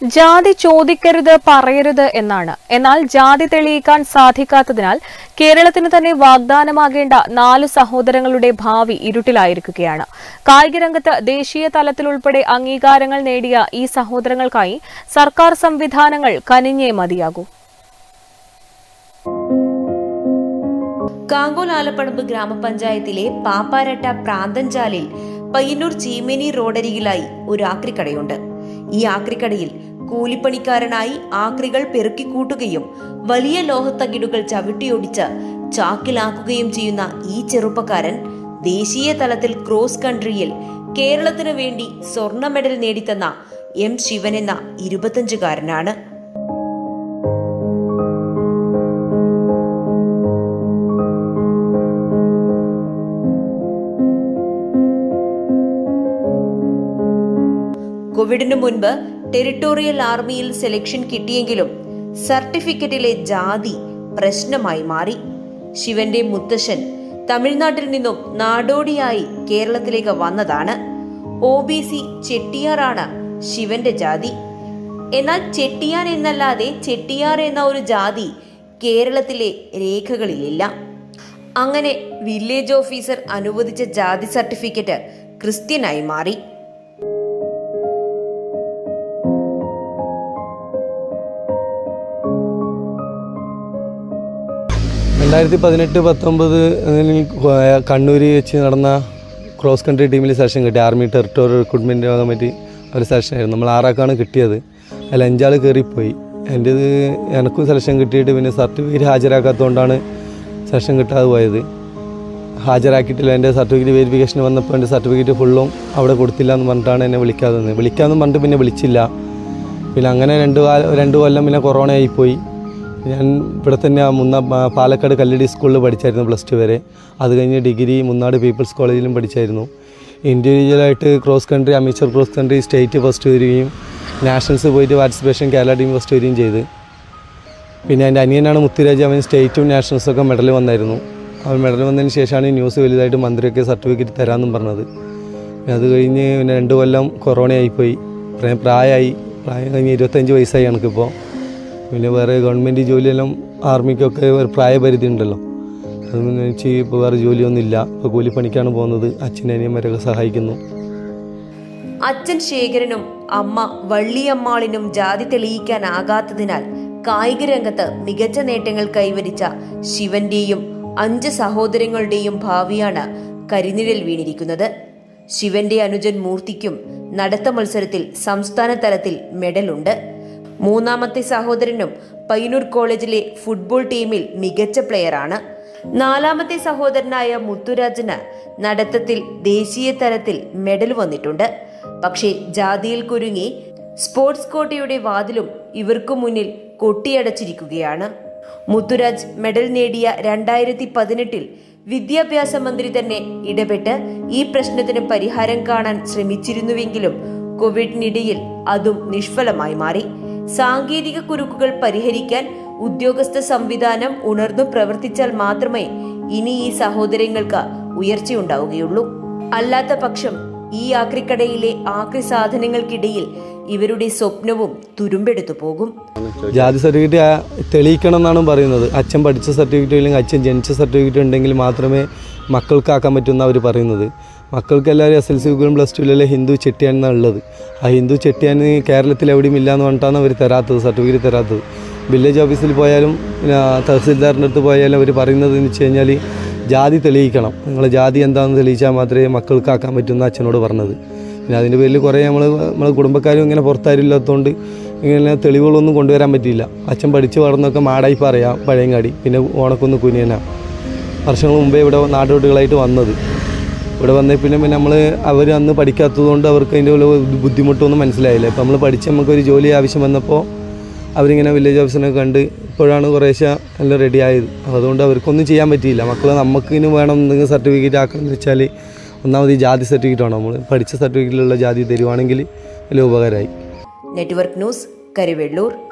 ജാതി ചോദിക്കരുത് പറയരുത് എന്നാണ് എന്നാൽ ജാതി തെളിയിക്കാൻ സാധിക്കാത്തതിനാൽ കേരളത്തിന് തന്നെ വാഗ്ദാനമാകേണ്ട നാല് സഹോദരങ്ങളുടെ ഭാവി ഇരുട്ടിലായിരിക്കുകയാണ് കായിക രംഗത്ത് ദേശീയ തലത്തിലുൾപ്പെടെ അംഗീകാരങ്ങൾ നേടിയ ഈ സഹോദരങ്ങൾക്കായി സർക്കാർ സംവിധാനങ്ങൾ കനിഞ്ഞേ മതിയാകൂ കാങ്കോൽ ആലപ്പടമ്പ് ഗ്രാമപഞ്ചായത്തിലെ പാപ്പാരട്ട പ്രാന്തൻചാലിൽ പയ്യന്നൂർ ചീമേനി റോഡരികിലായി ഒരു ആക്രിക്കടയുണ്ട് ഈ ആക്രിക്കടയിൽ കൂലിപ്പണിക്കാരനായി ആക്രികൾ പെറുക്കിക്കൂട്ടുകയും വലിയ ലോഹത്തകിടുകൾ ചവിട്ടിയൊടിച്ച് ചാക്കിലാക്കുകയും ചെയ്യുന്ന ഈ ചെറുപ്പക്കാരൻ ദേശീയ തലത്തിൽ ക്രോസ് കൺട്രിയിൽ കേരളത്തിനു വേണ്ടി സ്വർണ്ണ മെഡൽ നേടിത്തന്ന എം ശിവൻ എന്ന ഇരുപത്തഞ്ചുകാരനാണ് കോവിഡിന് മുൻപ് ടെറിട്ടോറിയൽ ആർമിയിൽ സെലക്ഷൻ കിട്ടിയെങ്കിലും സർട്ടിഫിക്കറ്റിലെ ജാതി പ്രശ്നമായി മാറി ശിവന്റെ മുത്തശ്ശൻ തമിഴ്നാട്ടിൽ നിന്നും നാടോടിയായി കേരളത്തിലേക്ക് വന്നതാണ് ഒ ബി സി ചെട്ടിയാറാണ് ശിവന്റെ ജാതി എന്നാൽ ചെട്ടിയാർ എന്നല്ലാതെ ചെട്ടിയാർ എന്ന ഒരു ജാതി കേരളത്തിലെ രേഖകളിലില്ല അങ്ങനെ വില്ലേജ് ഓഫീസർ അനുവദിച്ച ജാതി സർട്ടിഫിക്കറ്റ് ക്രിസ്ത്യനായി മാറി രണ്ടായിരത്തി പതിനെട്ട് പത്തൊമ്പത് കണ്ണൂർ വെച്ച് നടന്ന ക്രോസ് കൺട്രി ടീമിൽ സെലക്ഷൻ കിട്ടി ആർമി ടെറിട്ടോറിയൽ റിക്രൂട്ട്മെൻറ്റ് ഭാഗം പറ്റി ഒരു സെലക്ഷൻ ആയിരുന്നു നമ്മൾ ആറാക്കാണ് കിട്ടിയത് അതിൽ അഞ്ചാൾ കയറിപ്പോയി എൻ്റേത് എനിക്കും സെലക്ഷൻ കിട്ടിയിട്ട് പിന്നെ സർട്ടിഫിക്കറ്റ് ഹാജരാക്കാത്തതുകൊണ്ടാണ് സെലക്ഷൻ കിട്ടാതെ പോയത് ഹാജരാക്കിയിട്ടില്ല എൻ്റെ സർട്ടിഫിക്കറ്റ് വെരിഫിക്കേഷൻ വന്നപ്പോൾ എൻ്റെ സർട്ടിഫിക്കറ്റ് ഫുള്ളും അവിടെ കൊടുത്തില്ല എന്ന് പറഞ്ഞിട്ടാണ് എന്നെ വിളിക്കാതെ നിന്നത് വിളിക്കാമെന്ന് പറഞ്ഞിട്ട് പിന്നെ വിളിച്ചില്ല പിന്നെ അങ്ങനെ രണ്ട് കാല രണ്ട് കൊല്ലം പിന്നെ കൊറോണ ആയിപ്പോയി ഞാൻ ഇവിടെ തന്നെ മുന്ന പാലക്കാട് കല്ലടി സ്കൂളിൽ പഠിച്ചായിരുന്നു പ്ലസ് ടു വരെ അത് കഴിഞ്ഞ് ഡിഗ്രി മുന്നാട് പീപ്പിൾസ് കോളേജിലും പഠിച്ചായിരുന്നു ഇൻഡിവിജ്വലായിട്ട് cross country amateur cross country state first വരികയും നാഷണൽസ് പോയിട്ട് പാർട്ടിസിപ്പേഷൻ കേരള ടീം ഫസ്റ്റ് വരികയും ചെയ്ത് പിന്നെ എൻ്റെ അനിയനാണ് മുത്തുരാജ് അവൻ സ്റ്റേറ്റും നാഷണൽസൊക്കെ മെഡൽ വന്നായിരുന്നു അവൻ മെഡൽ വന്നതിന് ശേഷമാണ് ഈ ന്യൂസ് വലുതായിട്ട് മന്ത്രിയൊക്കെ സർട്ടിഫിക്കറ്റ് തരാമെന്നും പറഞ്ഞത് പിന്നെ അത് കഴിഞ്ഞ് പിന്നെ രണ്ട് കൊല്ലം കൊറോണ ആയിപ്പോയി പിന്നെ പ്രായമായി പ്രായം കഴിഞ്ഞ് ഇരുപത്തഞ്ച് വയസ്സായി എനിക്കിപ്പോൾ പിന്നെ വേറെ ഗവൺമെൻറ് ജോലിയെല്ലാം ആർമിക്കൊക്കെ ഒരു പ്രായപരിധി ഉണ്ടല്ലോ അതൊന്നും വെച്ച് ഇപ്പോൾ വേറെ ജോലിയൊന്നുമില്ല ഇപ്പോൾ കൂലിപ്പണിക്കാണ് പോകുന്നത് അച്ഛനും അനിയന്മാരൊക്കെ സഹായിക്കുന്നു അച്ഛൻ ശേഖരനും അമ്മ വള്ളിയമ്മാളിനും ജാതി തെളിയിക്കാനാകാത്തതിനാൽ കായിക രംഗത്ത് മികച്ച നേട്ടങ്ങൾ കൈവരിച്ച ശിവന്റെയും അഞ്ച് സഹോദരങ്ങളുടെയും ഭാവിയാണ് കരിനിഴൽ വീണിരിക്കുന്നത് ശിവന്റെ അനുജൻ മൂർത്തിക്കും നടത്ത മത്സരത്തിൽ സംസ്ഥാന തലത്തിൽ മെഡലുണ്ട് മൂന്നാമത്തെ സഹോദരനും പയ്യന്നൂർ കോളേജിലെ ഫുട്ബോൾ ടീമിൽ മികച്ച പ്ലെയറാണ് നാലാമത്തെ സഹോദരനായ മുത്തുരാജന് നടത്തത്തിൽ ദേശീയ തലത്തിൽ മെഡൽ വന്നിട്ടുണ്ട് പക്ഷേ ജാതിയിൽ കുരുങ്ങി സ്പോർട്സ് കോട്ടയുടെ വാതിലും ഇവർക്കു മുന്നിൽ കൊട്ടിയടച്ചിരിക്കുകയാണ് മുത്തുരാജ് മെഡൽ നേടിയ രണ്ടായിരത്തി പതിനെട്ടിൽ വിദ്യാഭ്യാസ മന്ത്രി തന്നെ ഇടപെട്ട് ഈ പ്രശ്നത്തിന് പരിഹാരം കാണാൻ ശ്രമിച്ചിരുന്നുവെങ്കിലും കോവിഡിനിടയിൽ അതും നിഷ്ഫലമായി മാറി സാങ്കേതിക കുരുക്കുകൾ പരിഹരിക്കാൻ ഉദ്യോഗസ്ഥ സംവിധാനം ഉണർന്നു പ്രവർത്തിച്ചാൽ മാത്രമേ ഇനി ഈ സഹോദരങ്ങൾക്ക് ഉയർച്ചയുണ്ടാവുകയുള്ളൂ അല്ലാത്ത പക്ഷം ഈ ആക്രിക്കടയിലെ ആക്രി സാധനങ്ങൾക്കിടയിൽ ഇവരുടെ സ്വപ്നവും തുരുമ്പെടുത്തു പോകും ജാതി സർട്ടിഫിക്കറ്റ് തെളിയിക്കണം എന്നാണ് പറയുന്നത് അച്ഛൻ പഠിച്ച സർട്ടിഫിക്കറ്റ് ഇല്ലെങ്കിൽ അച്ഛൻ ജനിച്ച സർട്ടിഫിക്കറ്റ് ഉണ്ടെങ്കിൽ മാത്രമേ മക്കൾക്കാക്കാൻ പറ്റുമെന്ന് അവർ പറയുന്നത് മക്കൾക്ക് എല്ലാവരും എസ് എൽ സി ഗ്രൂപ്പിലും പ്ലസ് ടുവിലെ ഹിന്ദു ചെട്ടിയാൻ എന്നാണ് ഉള്ളത് ആ ഹിന്ദു ചെട്ടിയാൻ കേരളത്തിൽ എവിടെയും ഇല്ല എന്ന് പറഞ്ഞിട്ടാണ് അവർ തരാത്തത് സർട്ടിഫിക്കറ്റ് തരാത്തത് വില്ലേജ് ഓഫീസിൽ പോയാലും പിന്നെ തഹസിൽദാറിൻ്റെ അടുത്ത് പോയാലും അവർ പറയുന്നത് എന്ന് വെച്ച് കഴിഞ്ഞാൽ ജാതി തെളിയിക്കണം നിങ്ങളെ ജാതി എന്താണെന്ന് തെളിയിച്ചാൽ മാത്രമേ മക്കൾക്കാക്കാൻ പറ്റുമെന്ന് അച്ഛനോട് പറഞ്ഞത് പിന്നെ അതിൻ്റെ പേരിൽ കുറേ നമ്മൾ നമ്മളെ കുടുംബക്കാരും ഇങ്ങനെ പുറത്താരും ഇല്ലാത്തതുകൊണ്ട് ഇങ്ങനെ തെളിവുകളൊന്നും കൊണ്ടുവരാൻ പറ്റിയില്ല അച്ഛൻ പഠിച്ച് വളർന്നൊക്കെ മാടായി പറയാം പഴയങ്ങാടി പിന്നെ ഓണക്കുന്ന് കുനിയന വർഷങ്ങൾ മുമ്പേ ഇവിടെ നാട്ടുകുട്ടികളായിട്ട് വന്നത് ഇവിടെ വന്നേ പിന്നെ പിന്നെ നമ്മൾ അവർ അന്ന് പഠിക്കാത്തതുകൊണ്ട് അവർക്ക് അതിൻ്റെ ഉള്ള ബുദ്ധിമുട്ടൊന്നും മനസ്സിലായില്ല ഇപ്പം നമ്മൾ പഠിച്ച് നമുക്കൊരു ജോലി ആവശ്യം വന്നപ്പോൾ അവരിങ്ങനെ വില്ലേജ് ഓഫീസിനൊക്കെ കണ്ട് ഇപ്പോഴാണ് കുറേശ്ശെ എല്ലാം റെഡി ആയത് അതുകൊണ്ട് അവർക്കൊന്നും ചെയ്യാൻ പറ്റിയില്ല മക്കൾ നമുക്ക് ഇനി വേണം എന്തെങ്കിലും സർട്ടിഫിക്കറ്റ് ആക്കണമെന്ന് വെച്ചാൽ ഒന്നാമത് ഈ ജാതി സർട്ടിഫിക്കറ്റ് വേണം നമ്മൾ പഠിച്ച സർട്ടിഫിക്കറ്റിലുള്ള ജാതി തരുവാണെങ്കിൽ വലിയ ഉപകാരമായി നെറ്റ്വർക്ക് ന്യൂസ് കരുവെള്ളൂർ